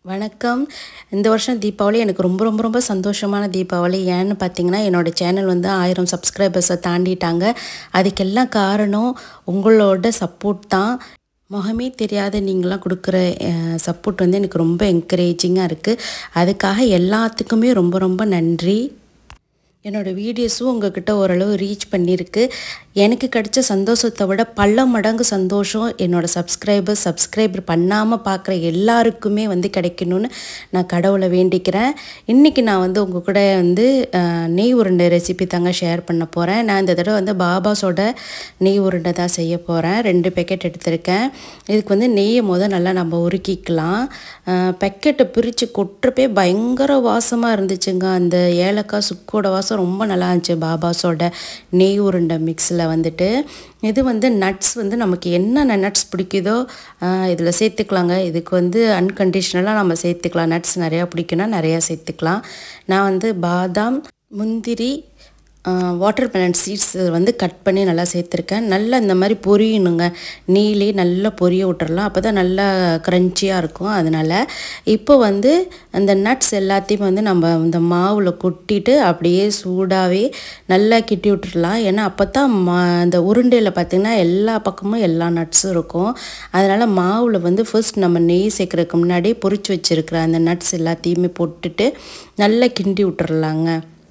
வணக்கம் இந்த வருஷம் தீபாவளி எனக்கு ரொம்ப ரொம்ப ரொம்ப சந்தோஷமான தீபாவளி ஏன்னு பார்த்தீங்கன்னா என்னோடய சேனல் வந்து ஆயிரம் சப்ஸ்கிரைபர்ஸை தாண்டிட்டாங்க அதுக்கெல்லாம் காரணம் உங்களோட சப்போர்ட் தான் முகமே தெரியாத நீங்களாம் கொடுக்குற சப்போர்ட் வந்து எனக்கு ரொம்ப என்கரேஜிங்காக இருக்குது அதுக்காக எல்லாத்துக்குமே ரொம்ப ரொம்ப நன்றி என்னோடய வீடியோஸும் உங்ககிட்ட ஓரளவு ரீச் பண்ணியிருக்கு எனக்கு கிடைச்ச சந்தோஷத்தை விட பல மடங்கு சந்தோஷம் என்னோடய சப்ஸ்கிரைபர் சப்ஸ்கிரைபர் பண்ணாமல் பார்க்குற எல்லாருக்குமே வந்து கிடைக்கணும்னு நான் கடவுளை வேண்டிக்கிறேன் இன்றைக்கி நான் வந்து உங்கள் கூட வந்து அஹ், நெய் உருண்டை ரெசிபி தாங்க ஷேர் பண்ண போகிறேன் நான் இந்த தடவை வந்து பாபாஸோட நெய் உருண்டை தான் செய்ய போகிறேன் ரெண்டு பேக்கெட் எடுத்திருக்கேன் இதுக்கு வந்து நெய்யை முத நல்லா நம்ம உருக்கிக்கலாம் பேக்கெட்டை பிரித்து கொட்டுறப்பே பயங்கர வாசமாக இருந்துச்சுங்க அந்த ஏலக்காய் சுக்கோட வாசம் ரொம்ப நல்லா இருந்துச்சு பாபாஸோட நெய் உருண்டை மிக்ஸில் வந்துட்டு இது வந்து நட்ஸ் வந்து நமக்கு என்னென்ன நட்ஸ் பிடிக்குதோ இதில் சேர்த்துக்கலாங்க இதுக்கு வந்து அன்கண்டிஷ்னலாக நம்ம சேர்த்துக்கலாம் நட்ஸ் நிறையா பிடிக்குன்னா நிறையா சேர்த்துக்கலாம் நான் வந்து பாதாம் முந்திரி வாட்டர் மெலன் சீட்ஸ் வந்து கட் பண்ணி நல்லா சேர்த்துருக்கேன் நல்லா இந்த மாதிரி பொரியணுங்க நீலே நல்லா பொரிய விட்டுறலாம் அப்போ தான் நல்லா க்ரன்ச்சியாக இருக்கும் அதனால் இப்போ வந்து அந்த நட்ஸ் எல்லாத்தையும் வந்து நம்ம இந்த மாவில் கொட்டிட்டு அப்படியே சூடாகவே நல்லா கிட்டி விட்டுறலாம் ஏன்னா அப்போ தான் மா அந்த உருண்டையில் பார்த்திங்கன்னா எல்லா பக்கமும் எல்லா நட்ஸும் இருக்கும் அதனால் மாவில் வந்து ஃபர்ஸ்ட் நம்ம நெய் சேர்க்குறதுக்கு முன்னாடி பொரிச்சு வச்சுருக்கிற அந்த நட்ஸ் எல்லாத்தையுமே போட்டுட்டு நல்லா கிண்டி விட்டுறலாங்க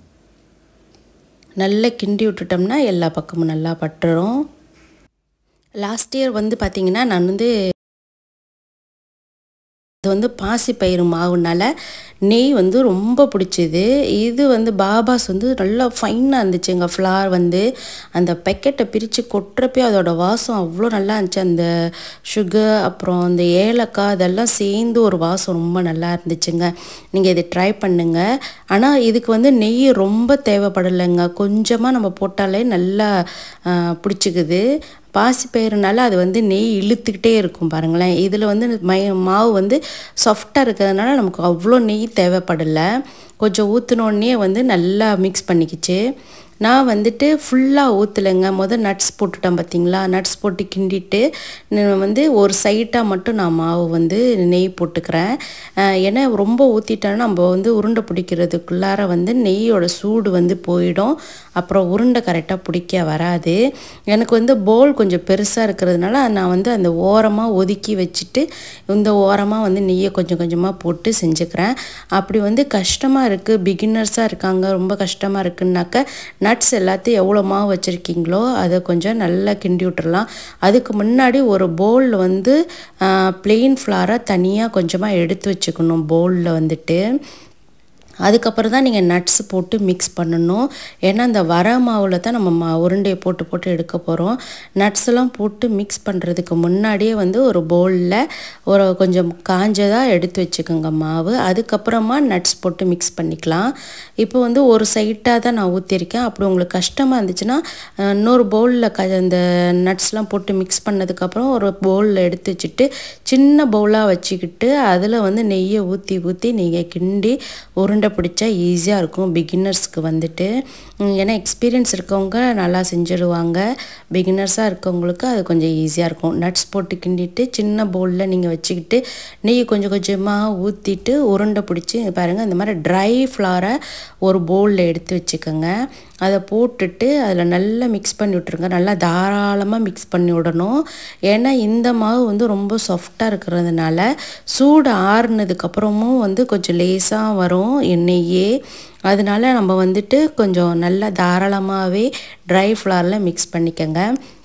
நல்லா கிண்டி விட்டுட்டோம்னா எல்லா பக்கமும் நல்லா பட்டுரும் லாஸ்ட் இயர் வந்து பார்த்திங்கன்னா நான் வந்து அது வந்து பாசிப்பயிறு மாவுனால நெய் வந்து ரொம்ப பிடிச்சிது இது வந்து பாபாஸ் வந்து நல்லா ஃபைனாக இருந்துச்சு எங்கள் ஃப்ளார் வந்து அந்த பேக்கெட்டை பிரித்து கொட்டுறப்பே அதோட வாசம் அவ்வளோ நல்லா இருந்துச்சு அந்த சுகர் அப்புறம் அந்த ஏலக்காய் அதெல்லாம் சேர்ந்து ஒரு வாசம் ரொம்ப நல்லா இருந்துச்சுங்க நீங்கள் இதை ட்ரை பண்ணுங்கள் ஆனால் இதுக்கு வந்து நெய் ரொம்ப தேவைப்படலைங்க கொஞ்சமாக நம்ம போட்டாலே நல்லா பிடிச்சிக்குது பாசிப்பயிறுனால அது வந்து நெய் இழுத்துக்கிட்டே இருக்கும் பாருங்களேன் இதில் வந்து மை மாவு வந்து சாஃப்டாக இருக்கிறதுனால நமக்கு அவ்வளோ நெய் தேவைப்படலை கொஞ்சம் ஊற்றினோடனே வந்து நல்லா மிக்ஸ் பண்ணிக்கிச்சு நான் வந்துட்டு ஃபுல்லாக ஊற்றலைங்க மொதல் நட்ஸ் போட்டுட்டேன் பார்த்தீங்களா நட்ஸ் போட்டு கிண்டிட்டு நான் வந்து ஒரு சைட்டாக மட்டும் நான் மாவு வந்து நெய் போட்டுக்கிறேன் அஹ் ஏன்னா ரொம்ப ஊற்றிட்டோன்னா நம்ம வந்து உருண்டை பிடிக்கிறதுக்குள்ளார வந்து நெய்யோட சூடு வந்து போயிடும் அப்புறம் உருண்டை கரெக்டாக பிடிக்க வராது எனக்கு வந்து போல் கொஞ்சம் பெருசாக இருக்கிறதுனால நான் வந்து அந்த ஓரமாக ஒதுக்கி வச்சுட்டு இந்த ஓரமாக வந்து நெய்யை கொஞ்சம் கொஞ்சமாக போட்டு செஞ்சுக்கிறேன் அப்படி வந்து கஷ்டமாக இருக்குது பிகினர்ஸாக இருக்காங்க ரொம்ப கஷ்டமாக இருக்குன்னாக்க நட்ஸ் எல்லாத்தையும் எவ்வளோ மாவு வச்சுருக்கீங்களோ அதை கொஞ்சம் நல்லா கிண்டி விட்டுறலாம் அதுக்கு முன்னாடி ஒரு பவுலில் வந்து பிளெயின் ஃப்ளாராக தனியாக கொஞ்சமாக எடுத்து வச்சுக்கணும் பவுலில் வந்துட்டு அதுக்கப்புறம் தான் நீங்கள் நட்ஸ் போட்டு மிக்ஸ் பண்ணணும் ஏன்னா அந்த வர மாவில் தான் நம்ம மா உருண்டையை போட்டு போட்டு எடுக்க போகிறோம் நட்ஸ் எல்லாம் போட்டு மிக்ஸ் பண்ணுறதுக்கு முன்னாடியே வந்து ஒரு பவுலில் ஒரு கொஞ்சம் காஞ்சதாக எடுத்து வச்சுக்கோங்க மாவு அதுக்கப்புறமா நட்ஸ் போட்டு மிக்ஸ் பண்ணிக்கலாம் இப்போ வந்து ஒரு சைட்டாக தான் நான் ஊற்றிருக்கேன் அப்படி உங்களுக்கு கஷ்டமாக இருந்துச்சுன்னா அஹ், இன்னொரு பவுலில் க அந்த நட்ஸ்லாம் போட்டு மிக்ஸ் பண்ணதுக்கப்புறம் ஒரு பவுலில் எடுத்து வச்சுட்டு சின்ன பவுலாக வச்சுக்கிட்டு அதில் வந்து நெய்யை ஊற்றி ஊற்றி நீங்கள் கிண்டி உருண்டை பிடிச்சா ஈஸியாக இருக்கும் பிகினர்ஸ்க்கு வந்துட்டு உம், ஏன்னா எக்ஸ்பீரியன்ஸ் இருக்கவங்க நல்லா செஞ்சுடுவாங்க பிகினர்ஸாக இருக்கவங்களுக்கு அது கொஞ்சம் ஈஸியாக இருக்கும் நட்ஸ் போட்டு கிண்டிட்டு சின்ன பவுலில் நீங்கள் வச்சுக்கிட்டு நெய் கொஞ்சம் கொஞ்சமாக ஊற்றிட்டு உருண்டை பிடிச்சி பாருங்கள் இந்த மாதிரி ட்ரை ஃப்ளாரை ஒரு பவுலில் எடுத்து வச்சுக்கோங்க அதை போட்டுட்டு அதில் நல்லா மிக்ஸ் பண்ணி விட்ருங்க நல்லா தாராளமாக மிக்ஸ் பண்ணி விடணும் ஏன்னா இந்த மாவு வந்து ரொம்ப சாஃப்டாக இருக்கிறதுனால சூடு ஆறுனதுக்கப்புறமும் வந்து கொஞ்சம் லேசாக வரும் எண்ணெயே அதனால நம்ம வந்துட்டு கொஞ்சம் நல்லா தாராளமாகவே ட்ரை ஃப்ளாரில் மிக்ஸ் பண்ணிக்கோங்க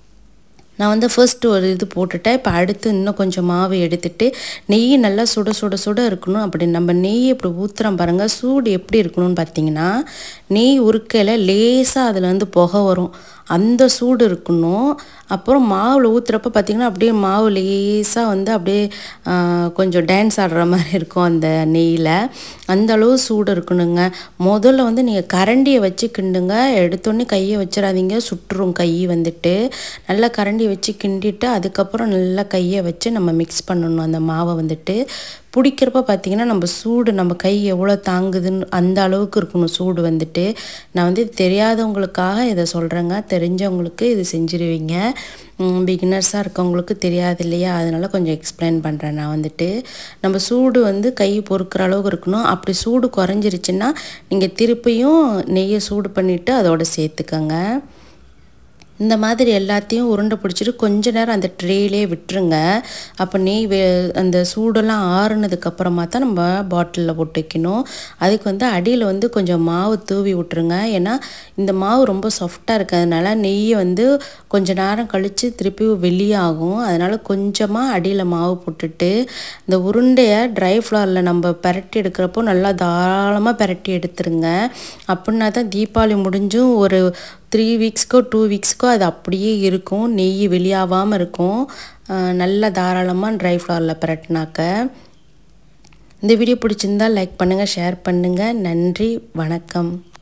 நான் வந்து ஃபர்ஸ்ட் ஒரு இது போட்டுட்டேன் இப்போ அடுத்து இன்னும் கொஞ்சம் மாவு எடுத்துட்டு நெய் நல்லா சுட சுட சுட இருக்கணும் அப்படி நம்ம நெய் இப்படி ஊற்றுறோம் பாருங்கள் சூடு எப்படி இருக்கணும்னு பார்த்தீங்கன்னா நெய் உருக்கையில் லேசாக அதில் வந்து புகை வரும் அந்த சூடு இருக்கணும் அப்புறம் மாவில் ஊற்றுறப்ப பார்த்திங்கன்னா அப்படியே மாவு லேசாக வந்து அப்படியே ஆ, கொஞ்சம் டான்ஸ் ஆடுற மாதிரி இருக்கும் அந்த நெய்யில் அந்த அளவு சூடு இருக்கணுங்க முதல்ல வந்து நீங்கள் கரண்டியை வச்சு கிண்டுங்க எடுத்தோடனே கையை வச்சிடாதீங்க சுட்டுரும் கை வந்துட்டு நல்லா கரண்டியை வச்சு கிண்டிட்டு அதுக்கப்புறம் நல்லா கையை வச்சு நம்ம மிக்ஸ் பண்ணணும் அந்த மாவை வந்துட்டு பிடிக்கிறப்ப பார்த்தீங்கன்னா நம்ம சூடு நம்ம கை எவ்வளோ தாங்குதுன்னு அந்த அளவுக்கு இருக்கணும் சூடு வந்துட்டு நான் வந்து இது தெரியாதவங்களுக்காக இதை சொல்கிறேங்க தெரிஞ்சவங்களுக்கு இது செஞ்சுருவீங்க பிகினர்ஸாக இருக்கவங்களுக்கு தெரியாது இல்லையா அதனால் கொஞ்சம் எக்ஸ்பிளைன் பண்ணுறேன் நான் வந்துட்டு நம்ம சூடு வந்து கை பொறுக்கிற அளவுக்கு இருக்கணும் அப்படி சூடு குறைஞ்சிருச்சுன்னா நீங்கள் திருப்பியும் நெய்யை சூடு பண்ணிவிட்டு அதோட சேர்த்துக்கங்க இந்த மாதிரி எல்லாத்தையும் உருண்டை பிடிச்சிட்டு கொஞ்ச நேரம் அந்த ட்ரேலே விட்டுருங்க அப்போ நெய் வே அந்த சூடெல்லாம் ஆறுனதுக்கப்புறமா தான் நம்ம பாட்டிலில் போட்டு வைக்கணும் அதுக்கு வந்து அடியில் வந்து கொஞ்சம் மாவு தூவி விட்டுருங்க ஏன்னா இந்த மாவு ரொம்ப சாஃப்டாக இருக்கிறதுனால நெய்யை வந்து கொஞ்ச நேரம் கழித்து திருப்பி வெளியாகும் அதனால் கொஞ்சமாக அடியில் மாவு போட்டுட்டு இந்த உருண்டையை ட்ரை ஃப்ளவரில் நம்ம பரட்டி எடுக்கிறப்போ நல்லா தாராளமாக பரட்டி எடுத்துருங்க அப்படின்னா தான் தீபாவளி முடிஞ்சும் ஒரு த்ரீ வீக்ஸ்க்கோ டூ வீக்ஸ்க்கோ அது அப்படியே இருக்கும் நெய் வெளியாகாமல் இருக்கும் நல்லா தாராளமாக ட்ரை ஃப்ளவரில் பரட்டினாக்க இந்த வீடியோ பிடிச்சிருந்தா லைக் பண்ணுங்கள் ஷேர் பண்ணுங்கள் நன்றி வணக்கம்